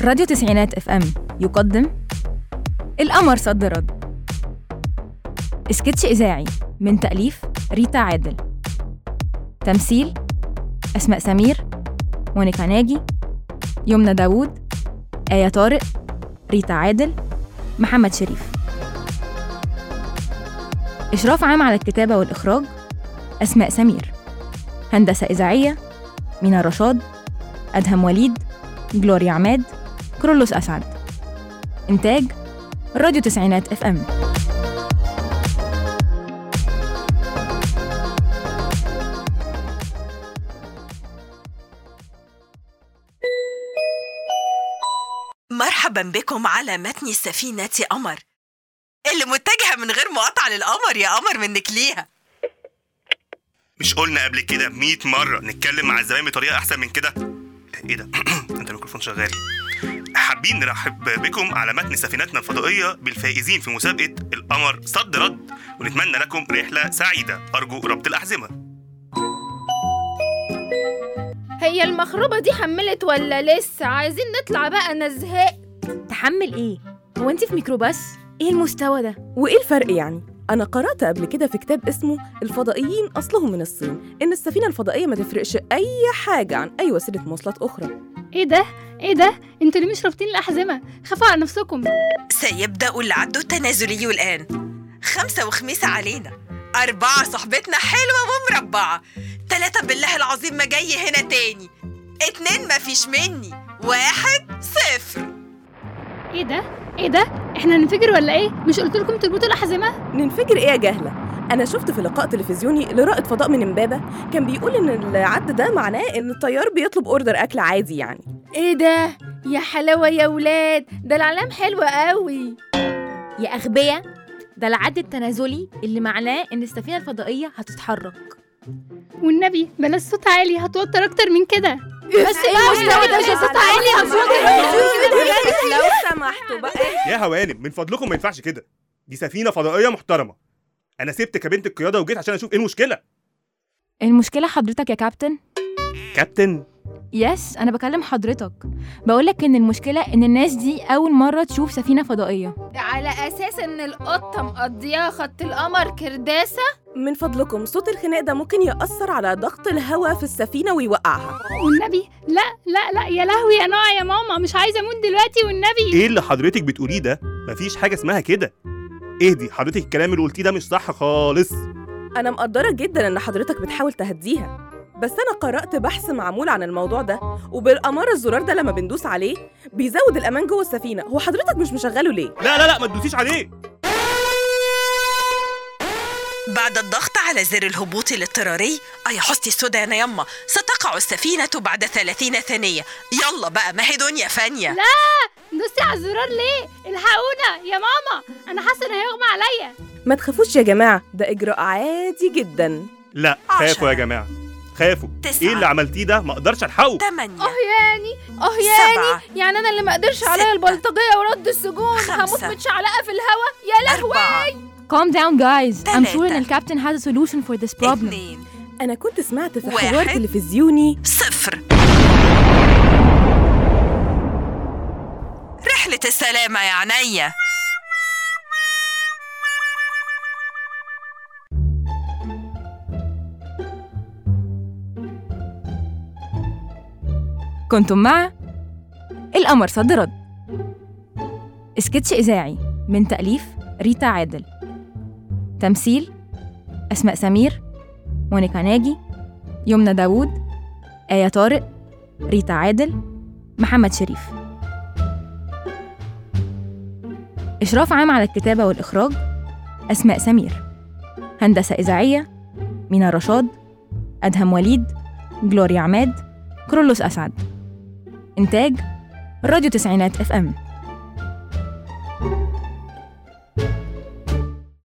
راديو تسعينات اف ام يقدم القمر صد رد سكتش إذاعي من تأليف ريتا عادل تمثيل أسماء سمير مونيكا ناجي يمنى داوود آية طارق ريتا عادل محمد شريف إشراف عام على الكتابة والإخراج أسماء سمير هندسة إذاعية مينا رشاد أدهم وليد جلوريا عماد كرولوس أسعد إنتاج راديو تسعينات اف ام مرحبا بكم على متن سفينة قمر اللي متجهة من غير مقاطعة للقمر يا قمر منك ليها مش قلنا قبل كده 100 مرة نتكلم مع الزباين بطريقة أحسن من كده؟ إيه ده؟ أنت الميكروفون شغال. حابين نرحب بكم على متن سفينتنا الفضائية بالفائزين في مسابقة القمر صد رد ونتمنى لكم رحلة سعيدة أرجو ربط الأحزمة. هي المخروبة دي حملت ولا لسه عايزين نطلع بقى انا زهقت تحمل إيه؟ هو أنت في ميكروباص؟ إيه المستوى ده؟ وإيه الفرق يعني؟ أنا قرأت قبل كده في كتاب اسمه الفضائيين أصلهم من الصين إن السفينة الفضائية ما تفرقش أي حاجة عن أي وسيلة مواصلات أخرى ايه ده ايه ده انتوا ليه مش رابطين الاحزمه خافوا على نفسكم سيبدأ العد التنازلي الآن خمسة وخميسة علينا أربعة صحبتنا حلوة ومربعة تلاتة بالله العظيم ما جاي هنا تاني اتنين ما فيش مني واحد صفر ايه ده ايه ده احنا هننفجر ولا ايه مش قلت لكم تربطوا الاحزمه ننفجر إيه يا جهلة؟ أنا شفت في لقاء تلفزيوني لرائد فضاء من إمبابة كان بيقول إن العد ده معناه إن الطيار بيطلب أوردر أكل عادي يعني ايه ده يا حلاوة يا ولاد ده العلام حلوة قوي يا أغبياء ده العد التنازلي اللي معناه إن السفينة الفضائية هتتحرك والنبي بلاش صوت عالي هتوتر اكتر من كده بس بقى المستوى ده عشان صوت عالي لو سمحتوا بقى يا هوانم من فضلكم ما ينفعش كده. دي سفينة فضائية محترمة. أنا سبت كابينة القيادة وجيت عشان أشوف إيه المشكلة. المشكلة حضرتك يا كابتن كابتن يس أنا بكلم حضرتك بقولك إن المشكلة إن الناس دي أول مرة تشوف سفينة فضائية ده على اساس ان القطة مقضيها خط القمر كرداسة من فضلكم صوت الخناق ده ممكن يأثر على ضغط الهواء في السفينة ويوقعها والنبي لا لا لا يا لهوي يا نوع يا ماما مش عايزه اموت دلوقتي والنبي إيه اللي حضرتك بتقوليه ده؟ مفيش حاجة اسمها كده. اهدي حضرتك الكلام اللي قلتيه ده مش صح خالص. أنا مقدرة جدا إن حضرتك بتحاول تهديها بس أنا قرأت بحث معمول عن الموضوع ده وبالأمارة الزرار ده لما بندوس عليه بيزود الأمان جوه السفينة هو حضرتك مش مشغله ليه؟ لا لا لا ما تدوسيش عليه. بعد الضغط على زر الهبوط الاضطراري أي حستي السودا يا يما ستقع السفينة بعد 30 ثانية يلا بقى ما هي دنيا فانية لا دوستي على الزرار ليه الحقونا يا ماما انا حاسه ان هيغمى عليا ما تخافوش يا جماعة ده إجراء عادي جدا لا عشرة. خافوا يا جماعة. خافوا. تسعة. إيه اللي عملتيه ده؟ ما أقدرش ألحقه. تمانية اه يعني اه يعني سبعة يعني انا اللي ما قدرش عليا ستة. البلطجية ورد السجون هموت خمسة. متشعلقة في الهوا يا لهوي أربعة Calm down guys I'm sure تلاتة. إن الكابتن has a solution for this problem اتنين أنا كنت سمعت في واحد. حوار تلفزيوني صفر رحلة السلامة يا عينيا كنتم مع القمر صد رد سكتش إذاعي من تأليف ريتا عادل تمثيل أسماء سمير مونيكا ناجي يمنى داوود آية طارق ريتا عادل محمد شريف إشراف عام على الكتابة والإخراج أسماء سمير هندسة إذاعية مينا رشاد أدهم وليد جلوريا عماد كرولوس أسعد إنتاج راديو تسعينات اف ام